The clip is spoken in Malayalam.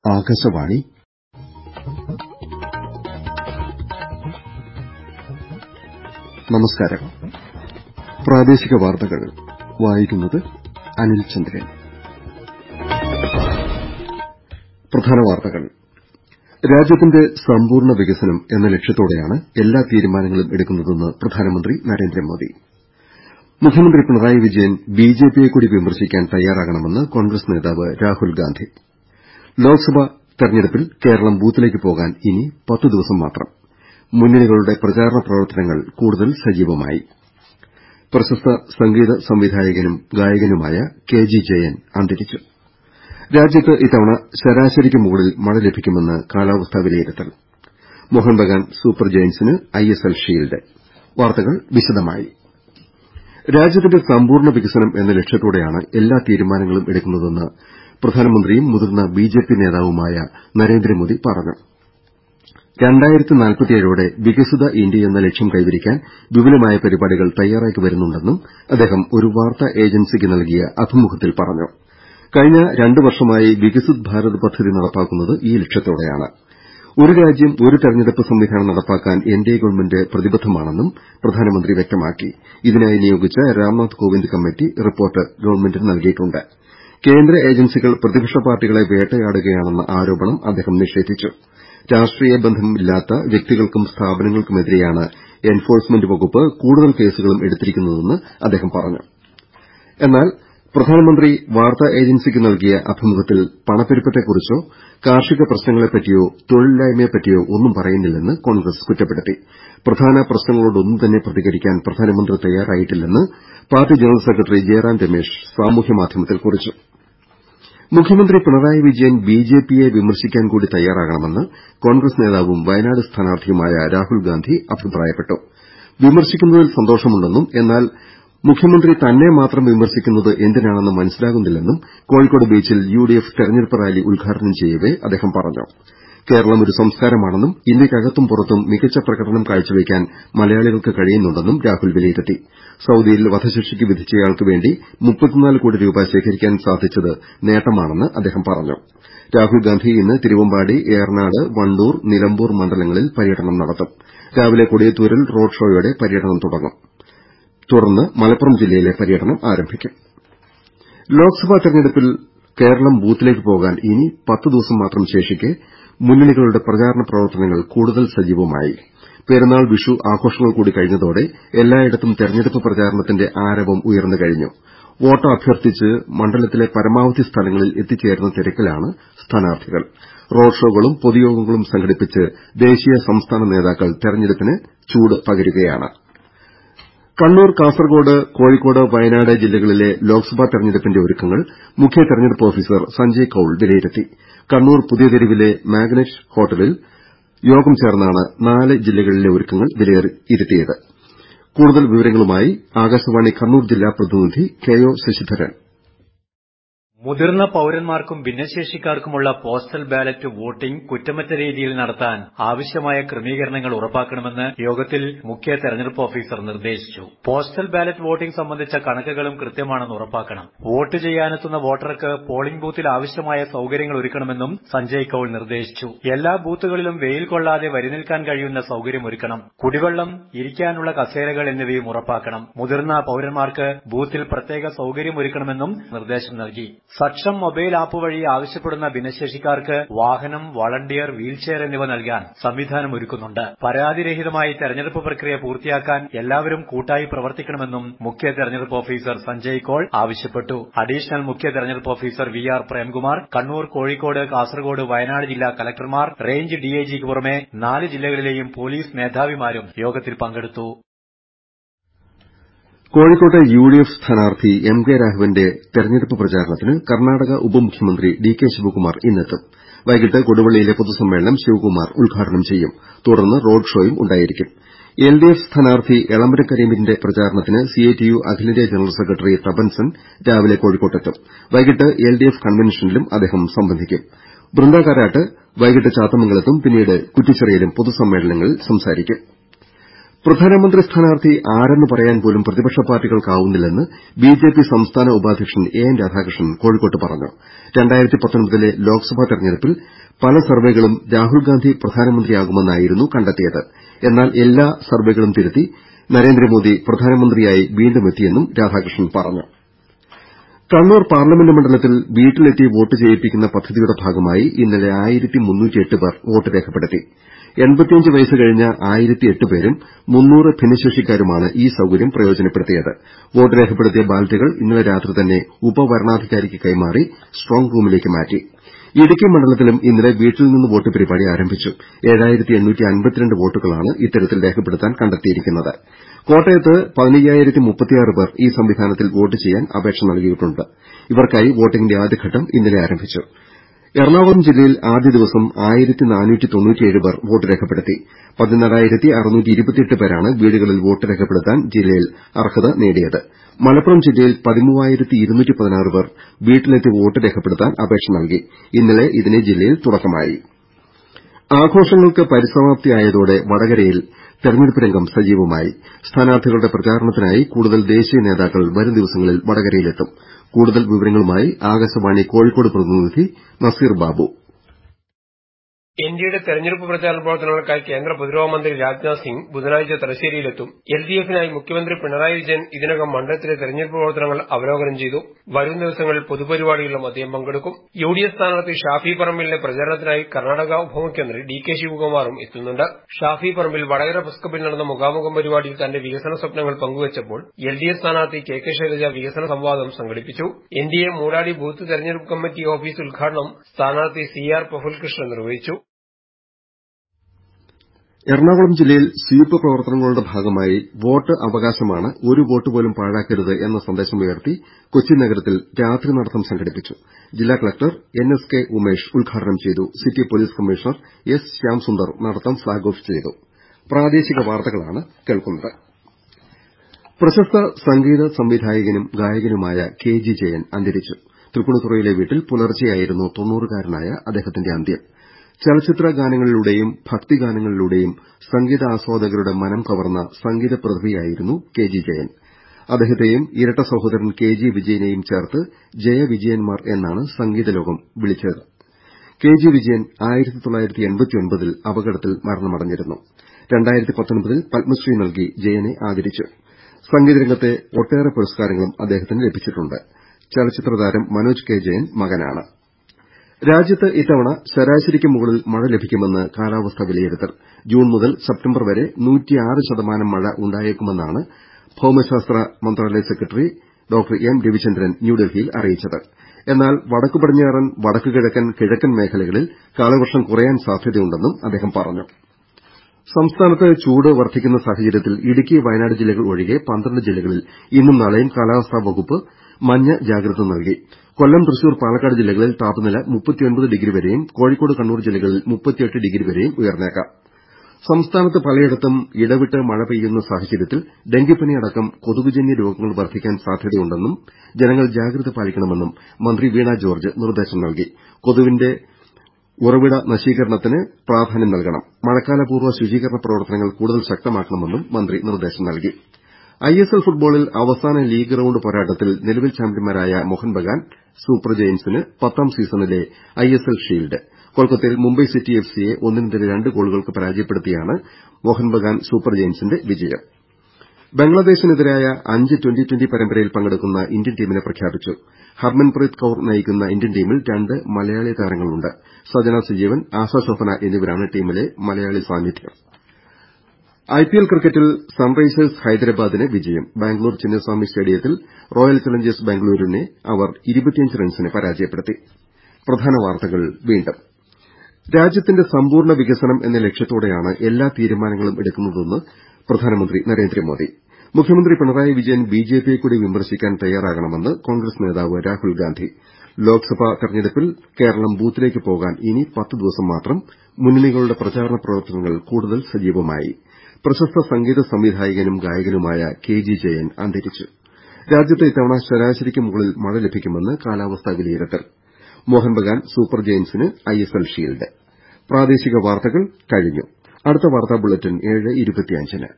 ആകാശവാണി നമസ്കാരം പ്രാദേശിക വാർത്തകൾ വായിക്കുന്നത് അനിൽ ചന്ദ്രൻ പ്രധാന വാർത്തകൾ രാജ്യത്തിന്റെ സമ്പൂർണ്ണ വികസനം എന്ന ലക്ഷ്യത്തോടെയാണ് എല്ലാ തീരുമാനങ്ങളും എടുക്കുന്നതെന്ന് പ്രധാനമന്ത്രി നരേന്ദ്രമോദി മുഖ്യമന്ത്രി പിണറായി വിജയൻ ബിജെപിയെ കൂടി വിമർശിക്കാൻ തയ്യാറാകണമെന്ന് കോൺഗ്രസ് നേതാവ് രാഹുൽ ഗാന്ധി ലോക്സഭാ തെരഞ്ഞെടുപ്പിൽ കേരളം ബൂത്തിലേക്ക് പോകാൻ ഇനി പത്ത് ദിവസം മാത്രം മുന്നണികളുടെ പ്രചാരണ പ്രവർത്തനങ്ങൾ കൂടുതൽ സജീവമായി പ്രശസ്ത സംഗീത സംവിധായകനും ഗായകനുമായ കെ ജി ജയൻ അന്തരിച്ചു രാജ്യത്ത് ഇത്തവണ ശരാശരിക്ക് മുകളിൽ മഴ ലഭിക്കുമെന്ന് കാലാവസ്ഥാ വിലയിരുത്തൽ മോഹൻ ബഗാൻ സൂപ്പർ ജയന്റ്സിന് ഐഎസ്എൽ ഷീൽഡ് വാർത്തകൾ വിശദമായി രാജ്യത്തിന്റെ സമ്പൂർണ്ണ വികസനം എന്ന ലക്ഷ്യത്തോടെയാണ് എല്ലാ തീരുമാനങ്ങളും എടുക്കുന്നതെന്ന് പ്രധാനമന്ത്രിയും മുതിർന്ന ബിജെപി നേതാവുമായ നരേന്ദ്രമോദി പറഞ്ഞു ോടെ വികസിത ഇന്ത്യയെന്ന ലക്ഷ്യം കൈവരിക്കാൻ വിപുലമായ പരിപാടികൾ തയ്യാറാക്കി വരുന്നുണ്ടെന്നും അദ്ദേഹം ഒരു വാർത്താ ഏജൻസിക്ക് നൽകിയ അഭിമുഖത്തിൽ പറഞ്ഞു കഴിഞ്ഞ രണ്ട് വർഷമായി വികസിത് ഭാരത് പദ്ധതി നടപ്പാക്കുന്നത് ഈ ലക്ഷ്യത്തോടെയാണ് ഒരു രാജ്യം ഒരു തെരഞ്ഞെടുപ്പ് സംവിധാനം നടപ്പാക്കാൻ എൻഡിഎ ഗവൺമെന്റ് പ്രതിബദ്ധമാണെന്നും പ്രധാനമന്ത്രി വ്യക്തമാക്കി ഇതിനായി നിയോഗിച്ച രാംനാഥ് കോവിന്ദ് കമ്മിറ്റി റിപ്പോർട്ട് ഗവൺമെന്റിന് നൽകിയിട്ടുണ്ട് കേന്ദ്ര ഏജൻസികൾ പ്രതിപക്ഷ പാർട്ടികളെ വേട്ടയാടുകയാണെന്ന ആരോപണം അദ്ദേഹം നിഷേധിച്ചു രാഷ്ട്രീയ ബന്ധമില്ലാത്ത വ്യക്തികൾക്കും സ്ഥാപനങ്ങൾക്കുമെതിരെയാണ് എൻഫോഴ്സ്മെന്റ് വകുപ്പ് കൂടുതൽ കേസുകളും എടുത്തിരിക്കുന്നതെന്ന് അദ്ദേഹം പറഞ്ഞു എന്നാൽ പ്രധാനമന്ത്രി വാർത്താ ഏജൻസിക്ക് നൽകിയ അഭിമുഖത്തിൽ പണപ്പെരുപ്പത്തെക്കുറിച്ചോ കാർഷിക പ്രശ്നങ്ങളെപ്പറ്റിയോ തൊഴിലില്ലായ്മയെപ്പറ്റിയോ ഒന്നും പറയുന്നില്ലെന്ന് കോൺഗ്രസ് കുറ്റപ്പെടുത്തി പ്രധാന പ്രശ്നങ്ങളോടൊന്നും തന്നെ പ്രതികരിക്കാൻ പ്രധാനമന്ത്രി തയ്യാറായിട്ടില്ലെന്ന് party general secretary Jairam Ramesh സാമൂഹ്യമാധ്യമത്തിൽ കുറിച്ചു മുഖ്യമന്ത്രി പിണറായി വിജയൻ ബിജെപിയെ വിമർശിക്കാൻ കൂടി തയ്യാറാകണമെന്ന് കോൺഗ്രസ് നേതാവും വയനാട് സ്ഥാനാർത്ഥിയുമായ രാഹുൽ ഗാന്ധി അഭിപ്രായപ്പെട്ടു വിമർശിക്കുന്നതിൽ സന്തോഷമുണ്ടെന്നും എന്നാൽ മുഖ്യമന്ത്രി തന്നെ മാത്രം വിമർശിക്കുന്നത് എന്തിനാണെന്ന് മനസ്സിലാകുന്നില്ലെന്നും കോഴിക്കോട് ബീച്ചിൽ യുഡിഎഫ് തെരഞ്ഞെടുപ്പ് റാലി ഉദ്ഘാടനം ചെയ്യവെ അദ്ദേഹം പറഞ്ഞു കേരളം ഒരു സംസ്കാരമാണെന്നും ഇന്ത്യക്കകത്തും പുറത്തും മികച്ച പ്രകടനം കാഴ്ചവെക്കാൻ മലയാളികൾക്ക് കഴിയുന്നുണ്ടെന്നും രാഹുൽ വിലയിരുത്തി സൌദിയിൽ വധശിക്ഷയ്ക്ക് വിധിച്ചയാൾക്ക് വേണ്ടി കോടി രൂപ ശേഖരിക്കാൻ സാധിച്ചത് നേട്ടമാണെന്ന് അദ്ദേഹം പറഞ്ഞു രാഹുൽ ഗാന്ധി ഇന്ന് തിരുവമ്പാടി ഏറനാട് വണ്ടൂർ നിലമ്പൂർ മണ്ഡലങ്ങളിൽ പര്യടനം നടത്തും രാവിലെ കൊടിയത്തൂരിൽ റോഡ് ഷോയോടെ പര്യടനം തുടങ്ങും തുടർന്ന് മലപ്പുറം ജില്ലയിലെ പര്യടനം ആരംഭിക്കും ലോക്സഭാ തെരഞ്ഞെടുപ്പിൽ കേരളം ബൂത്തിലേക്ക് പോകാൻ ഇനി പത്ത് ദിവസം മാത്രം ശേഷിക്കെ മുന്നണികളുടെ പ്രചാരണ പ്രവർത്തനങ്ങൾ കൂടുതൽ സജീവമായി പെരുന്നാൾ വിഷു ആഘോഷങ്ങൾ കൂടി കഴിഞ്ഞതോടെ എല്ലായിടത്തും തെരഞ്ഞെടുപ്പ് പ്രചാരണത്തിന്റെ ആരവം ഉയർന്നു കഴിഞ്ഞു വോട്ട് അഭ്യർത്ഥിച്ച് മണ്ഡലത്തിലെ പരമാവധി സ്ഥലങ്ങളിൽ എത്തിച്ചേരുന്ന തിരക്കിലാണ് സ്ഥാനാർത്ഥികൾ റോഡ് ഷോകളും പൊതുയോഗങ്ങളും സംഘടിപ്പിച്ച് ദേശീയ സംസ്ഥാന നേതാക്കൾ തെരഞ്ഞെടുപ്പിന് ചൂട് പകരുകയാണ് കണ്ണൂർ കാസർകോട് കോഴിക്കോട് വയനാട് ജില്ലകളിലെ ലോക്സഭാ തെരഞ്ഞെടുപ്പിന്റെ ഒരുക്കങ്ങൾ മുഖ്യ തെരഞ്ഞെടുപ്പ് ഓഫീസർ സഞ്ജയ് കൌൾ വിലയിരുത്തി കണ്ണൂർ പുതിയ തെരുവിലെ മാഗ്നറ്റ് ഹോട്ടലിൽ യോഗം ചേർന്നാണ് നാല് ജില്ലകളിലെ ഒരുക്കങ്ങൾ വിലയിരുത്തിയത് കൂടുതൽ വിവരങ്ങളുമായി ആകാശവാണി കണ്ണൂർ ജില്ലാ പ്രതിനിധി കെ ഒ ശശിധരൻ മുതിർന്ന പൌരന്മാർക്കും ഭിന്നശേഷിക്കാർക്കുമുള്ള പോസ്റ്റൽ ബാലറ്റ് വോട്ടിംഗ് കുറ്റമറ്റ രീതിയിൽ നടത്താൻ ആവശ്യമായ ക്രമീകരണങ്ങൾ ഉറപ്പാക്കണമെന്ന് യോഗത്തിൽ മുഖ്യ തെരഞ്ഞെടുപ്പ് ഓഫീസർ നിർദ്ദേശിച്ചു പോസ്റ്റൽ ബാലറ്റ് വോട്ടിംഗ് സംബന്ധിച്ച കണക്കുകളും കൃത്യമാണെന്ന് ഉറപ്പാക്കണം വോട്ട് ചെയ്യാനെത്തുന്ന വോട്ടർക്ക് പോളിംഗ് ബൂത്തിൽ ആവശ്യമായ സൌകര്യങ്ങൾ ഒരുക്കണമെന്നും സഞ്ജയ് കൌൾ നിർദ്ദേശിച്ചു എല്ലാ ബൂത്തുകളിലും വെയിൽ കൊള്ളാതെ വരിനിൽക്കാൻ കഴിയുന്ന സൌകര്യം ഒരുക്കണം കുടിവെള്ളം ഇരിക്കാനുള്ള കസേരകൾ എന്നിവയും ഉറപ്പാക്കണം മുതിർന്ന പൌരന്മാർക്ക് ബൂത്തിൽ പ്രത്യേക സൌകര്യം ഒരുക്കണമെന്നും നിർദ്ദേശം നൽകി സക്ഷം മൊബൈൽ ആപ്പ് വഴി ആവശ്യപ്പെടുന്ന ഭിന്നശേഷിക്കാർക്ക് വാഹനം വളണ്ടിയർ വീൽചെയർ എന്നിവ നൽകാൻ സംവിധാനം ഒരുക്കുന്നുണ്ട് പരാതിരഹിതമായി തെരഞ്ഞെടുപ്പ് പ്രക്രിയ പൂർത്തിയാക്കാൻ എല്ലാവരും കൂട്ടായി പ്രവർത്തിക്കണമെന്നും മുഖ്യ തെരഞ്ഞെടുപ്പ് ഓഫീസർ സഞ്ജയ് കോൾ ആവശ്യപ്പെട്ടു അഡീഷണൽ മുഖ്യ തെരഞ്ഞെടുപ്പ് officer V R Premkumar Kannur Kozhikode Kasaragod Wayanad ജില്ലാ കലക്ടർമാർ റേഞ്ച് ഡിഐജിക്ക് പുറമെ നാല് ജില്ലകളിലെയും പോലീസ് മേധാവിമാരും യോഗത്തിൽ പങ്കെടുത്തു കോഴിക്കോട്ടെ യുഡിഎഫ് സ്ഥാനാർത്ഥി എം കെ രാഘവന്റെ തെരഞ്ഞെടുപ്പ് പ്രചാരണത്തിന് കർണാടക ഉപമുഖ്യമന്ത്രി ഡി കെ ശിവകുമാർ ഇന്നെത്തും വൈകിട്ട് കൊടുവള്ളിയിലെ പൊതുസമ്മേളനം ശിവകുമാർ ഉദ്ഘാടനം ചെയ്യും തുടർന്ന് റോഡ് ഷോയും ഉണ്ടായിരിക്കും എൽഡിഎഫ് സ്ഥാനാർത്ഥി എളമരം കരീമിന്റെ പ്രചാരണത്തിന് സിഐടിയു അഖിലേന്ത്യാ ജനറൽ സെക്രട്ടറി തപൻസൻ രാവിലെ കോഴിക്കോട്ടെത്തും വൈകിട്ട് എൽഡിഎഫ് കൺവെൻഷനിലും അദ്ദേഹം സംബന്ധിക്കും ബൃന്ദ കാരാട്ട് വൈകിട്ട് ചാത്തമംഗലത്തും പിന്നീട് കുറ്റിച്ചിറയിലും പൊതുസമ്മേളനങ്ങളിൽ സംസാരിക്കും പ്രധാനമന്ത്രി സ്ഥാനാർത്ഥി ആരെന്ന് പറയാൻ പോലും പ്രതിപക്ഷ പാർട്ടികൾക്കാവുന്നില്ലെന്ന് ബിജെപി സംസ്ഥാന ഉപാധ്യക്ഷൻ എ എൻ രാധാകൃഷ്ണൻ കോഴിക്കോട്ട് പറഞ്ഞു ലെ ലോക്സഭാ തെരഞ്ഞെടുപ്പിൽ പല സർവേകളും രാഹുൽഗാന്ധി പ്രധാനമന്ത്രിയാകുമെന്നായിരുന്നു കണ്ടെത്തിയത് എന്നാൽ എല്ലാ സർവേകളും തിരുത്തി നരേന്ദ്രമോദി പ്രധാനമന്ത്രിയായി വീണ്ടുമെത്തിയെന്നും രാധാകൃഷ്ണൻ പറഞ്ഞു കണ്ണൂർ പാർലമെന്റ് മണ്ഡലത്തിൽ വീട്ടിലെത്തി വോട്ട് ചെയ്യിപ്പിക്കുന്ന പദ്ധതിയുടെ ഭാഗമായി ഇന്നലെ പേർ വോട്ട് രേഖപ്പെടുത്തി വയസ്സ് കഴിഞ്ഞ പേരും ഭിന്നശേഷിക്കാരുമാണ് ഈ സൌകര്യം പ്രയോജനപ്പെടുത്തിയത് വോട്ട് രേഖപ്പെടുത്തിയ ബാലറ്റുകൾ ഇന്നലെ രാത്രി തന്നെ ഉപവരണാധികാരിക്ക് കൈമാറി സ്ട്രോങ് റൂമിലേക്ക് മാറ്റി ഇടുക്കി മണ്ഡലത്തിലും ഇന്നലെ വീട്ടിൽ നിന്ന് വോട്ട് പരിപാടി ആരംഭിച്ചു വോട്ടുകളാണ് ഇത്തരത്തിൽ രേഖപ്പെടുത്താൻ കണ്ടെത്തിയിരിക്കുന്നത് കോട്ടയത്ത് പേർ ഈ സംവിധാനത്തിൽ വോട്ട് ചെയ്യാൻ അപേക്ഷ നൽകിയിട്ടുണ്ട് ഇവർക്കായി വോട്ടിംഗിന്റെ ആദ്യഘട്ടം ഇന്നലെ ആരംഭിച്ചു എറണാകുളം ജില്ലയിൽ ആദ്യ ദിവസം പേർ വോട്ട് രേഖപ്പെടുത്തി പേരാണ് വീടുകളിൽ വോട്ട് രേഖപ്പെടുത്താൻ ജില്ലയിൽ അർഹത നേടിയത് മലപ്പുറം ജില്ലയിൽ പേർ വീട്ടിലെത്തി വോട്ട് രേഖപ്പെടുത്താൻ അപേക്ഷ നൽകി ഇന്നലെ ഇതിന് ജില്ലയിൽ തുടക്കമായി ആഘോഷങ്ങൾക്ക് പരിസമാപ്തിയായതോടെ വടകരയിൽ തെരഞ്ഞെടുപ്പ് രംഗം സജീവമായി സ്ഥാനാർത്ഥികളുടെ പ്രചാരണത്തിനായി കൂടുതൽ ദേശീയ നേതാക്കൾ വരും ദിവസങ്ങളിൽ വടകരയിലെത്തും കൂടുതൽ വിവരങ്ങളുമായി ആകാശവാണി കോഴിക്കോട് പ്രതിനിധി നസീർ ബാബു എൻഡിഎയുടെ തെരഞ്ഞെടുപ്പ് പ്രചാരണ പ്രവർത്തനങ്ങൾക്കായി കേന്ദ്ര പ്രതിരോധ മന്ത്രി രാജ്നാഥ് സിംഗ് ബുധനാഴ്ച തലശ്ശേരിയിലെത്തും എൽഡിഎഫിനായി മുഖ്യമന്ത്രി പിണറായി വിജയൻ ഇതിനകം മണ്ഡലത്തിലെ തെരഞ്ഞെടുപ്പ് പ്രവർത്തനങ്ങൾ അവലോകനം ചെയ്തു വരും ദിവസങ്ങളിൽ പൊതുപരിപാടികളിലും അദ്ദേഹം പങ്കെടുക്കും യുഡിഎഫ് സ്ഥാനാർത്ഥി ഷാഫി പറമ്പിലിന്റെ പ്രചാരണത്തിനായി കർണാടക ഉപമുഖ്യമന്ത്രി ഡി കെ ശിവകുമാറും എത്തുന്നുണ്ട് ഷാഫി പറമ്പിൽ വടകര പ്രസ് ക്ലബ്ബിൽ നടന്ന മുഖാമുഖം പരിപാടിയിൽ തന്റെ വികസന സ്വപ്നങ്ങൾ പങ്കുവച്ചപ്പോൾ എൽഡിഎഫ് സ്ഥാനാർത്ഥി കെ കെ ശൈലജ വികസന സംവാദം സംഘടിപ്പിച്ചു എൻഡിഎ മൂടാടി ബൂത്ത് തെരഞ്ഞെടുപ്പ് കമ്മിറ്റി ഓഫീസ് ഉദ്ഘാടനം സ്ഥാനാർത്ഥി സി ആർ പ്രഫുൽകൃഷ്ണൻ നിർവഹിച്ചു എറണാകുളം ജില്ലയിൽ സ്വീപ്പ് പ്രവർത്തനങ്ങളുടെ ഭാഗമായി വോട്ട് അവകാശമാണ് ഒരു വോട്ട് പോലും പാഴാക്കരുത് എന്ന സന്ദേശമുയർത്തി കൊച്ചി നഗരത്തിൽ രാത്രി നടത്തം സംഘടിപ്പിച്ചു ജില്ലാ collector N S K Umesh ഉദ്ഘാടനം ചെയ്തു city police commissioner S Shyamsundar നടത്തം ഫ്ളാഗ് ഓഫ് ചെയ്തു പ്രശസ്ത സംഗീത സംവിധായകനും ഗായകനുമായ കെ ജി ജയൻ അന്തരിച്ചു തൃപ്പൂണിത്തുറയിലെ വീട്ടിൽ പുലർച്ചെയായിരുന്നു തൊണ്ണൂറുകാരനായ അദ്ദേഹത്തിന്റെ അന്ത്യം ചലച്ചിത്ര ഗാനങ്ങളിലൂടെയും ഭക്തിഗാനങ്ങളിലൂടെയും സംഗീതാസ്വാദകരുടെ മനം കവർന്ന സംഗീത പ്രതിഭയായിരുന്നു കെ ജി ജയൻ അദ്ദേഹത്തെയും ഇരട്ട സഹോദരൻ കെ ജി വിജയനെയും ചേർത്ത് ജയവിജയന്മാർ എന്നാണ് സംഗീത ലോകം വിളിച്ചത് കെ ജി വിജയൻ ൽ അപകടത്തിൽ മരണമടഞ്ഞിരുന്നു ൽ പത്മശ്രീ നൽകി ജയനെ ആദരിച്ചു സംഗീതരംഗത്തെ ഒട്ടേറെ പുരസ്കാരങ്ങളും അദ്ദേഹത്തിന് ലഭിച്ചിട്ടുണ്ട് ചലച്ചിത്ര താരം മനോജ് കെ ജയൻ മകനാണ് രാജ്യത്ത് ഇത്തവണ ശരാശരിക്ക് മുകളിൽ മഴ ലഭിക്കുമെന്ന് കാലാവസ്ഥാ വിലയിരുത്തൽ ജൂൺ മുതൽ സെപ്റ്റംബർ വരെ ശതമാനം മഴ ഉണ്ടായേക്കുമെന്നാണ് ഭൌമശാസ്ത്ര മന്ത്രാലയ സെക്രട്ടറി ഡോക്ടർ എം രവിചന്ദ്രൻ ന്യൂഡൽഹിയിൽ അറിയിച്ചത് എന്നാൽ വടക്കു പടിഞ്ഞാറൻ വടക്കു കിഴക്കൻ കിഴക്കൻ മേഖലകളിൽ കാലവർഷം കുറയാൻ സാധ്യതയുണ്ടെന്നും അദ്ദേഹം പറഞ്ഞു സംസ്ഥാനത്ത് ചൂട് വർദ്ധിക്കുന്ന സാഹചര്യത്തിൽ ഇടുക്കി വയനാട് ജില്ലകൾ ഒഴികെ പന്ത്രണ്ട് ജില്ലകളിൽ ഇന്നും നാളെയും കാലാവസ്ഥാ വകുപ്പ് മഞ്ഞ ജാഗ്രത നൽകി കൊല്ലം തൃശൂർ പാലക്കാട് ജില്ലകളിൽ താപനില ഡിഗ്രി വരെയും കോഴിക്കോട് കണ്ണൂർ ജില്ലകളിൽ ഡിഗ്രി വരെയും ഉയർന്നേക്കാം സംസ്ഥാനത്ത് പലയിടത്തും ഇടവിട്ട് മഴ പെയ്യുന്ന സാഹചര്യത്തിൽ ഡെങ്കിപ്പനി അടക്കം കൊതുകുജന്യ രോഗങ്ങൾ വർദ്ധിക്കാൻ സാധ്യതയുണ്ടെന്നും ജനങ്ങൾ ജാഗ്രത പാലിക്കണമെന്നും മന്ത്രി വീണ ജോർജ് നിർദ്ദേശം നൽകി കൊതുകിന്റെ ഉറവിട നശീകരണത്തിന് പ്രാധാന്യം നൽകണം മഴക്കാലപൂർവ്വ ശുചീകരണ പ്രവർത്തനങ്ങൾ കൂടുതൽ ശക്തമാക്കണമെന്നും മന്ത്രി നിർദ്ദേശം നൽകി ഐഎസ്എൽ ഫുട്ബോളിൽ അവസാന ലീഗ് റൌണ്ട് പോരാട്ടത്തിൽ നിലവിൽ ചാമ്പ്യന്മാരായ മോഹൻ ബഗാൻ സൂപ്പർ ജയന്റ്സിന് പത്താം സീസണിലെ ഐഎസ്എൽ ഷീൽഡ് കൊൽക്കത്തയിൽ മുംബൈ സിറ്റി എഫ്സിയെ ഒന്നിനെതിരെ രണ്ട് ഗോളുകൾക്ക് പരാജയപ്പെടുത്തിയാണ് മോഹൻ ബഗാൻ സൂപ്പർ ജയന്റ്സിന്റെ വിജയം ബംഗ്ലാദേശിനെതിരായ അഞ്ച് ട്വന്റി ട്വന്റി പരമ്പരയിൽ പങ്കെടുക്കുന്ന ഇന്ത്യൻ ടീമിനെ പ്രഖ്യാപിച്ചു ഹർമൻപ്രീത് കൌർ നയിക്കുന്ന ഇന്ത്യൻ ടീമിൽ രണ്ട് മലയാളി താരങ്ങളുണ്ട് സജന സജീവൻ ആശ ശോഭന എന്നിവരാണ് ടീമിലെ മലയാളി സാന്നിധ്യം ഐപിഎൽ ക്രിക്കറ്റിൽ സൺറൈസേഴ്സ് ഹൈദരാബാദിന് വിജയം ബാംഗ്ലൂർ ചിന്നസ്വാമി സ്റ്റേഡിയത്തിൽ റോയൽ ചലഞ്ചേഴ്സ് ബാംഗ്ലൂരിനെ അവർ റൺസിന് പരാജയപ്പെടുത്തി രാജ്യത്തിന്റെ സമ്പൂർണ്ണ വികസനം എന്ന ലക്ഷ്യത്തോടെയാണ് എല്ലാ തീരുമാനങ്ങളും എടുക്കുന്നതെന്ന് പ്രധാനമന്ത്രി നരേന്ദ്രമോദി മുഖ്യമന്ത്രി പിണറായി വിജയൻ ബിജെപിയെ കൂടി വിമർശിക്കാൻ തയ്യാറാകണമെന്ന് കോൺഗ്രസ് നേതാവ് രാഹുൽ ഗാന്ധി ലോക്സഭാ തെരഞ്ഞെടുപ്പിൽ കേരളം ബൂത്തിലേക്ക് പോകാൻ ഇനി പത്ത് ദിവസം മാത്രം മുന്നണികളുടെ പ്രചാരണ പ്രവർത്തനങ്ങൾ കൂടുതൽ സജീവമായി പ്രശസ്ത സംഗീത സംവിധായകനും ഗായകനുമായ കെ ജി ജയൻ അന്തരിച്ചു രാജ്യത്ത് ഇത്തവണ ശരാശരിക്ക് മുകളിൽ മഴ ലഭിക്കുമെന്ന് കാലാവസ്ഥാ വിലയിരുത്തൽ മോഹൻ ബഗാൻ സൂപ്പർ ജയന്റ്സിന് ഐഎസ്എൽ ഷീൽഡ് അടുത്ത വാർത്താ ബുള്ളറ്റിൻ ഏഴ് ഇരുപത്തിയഞ്ചിന്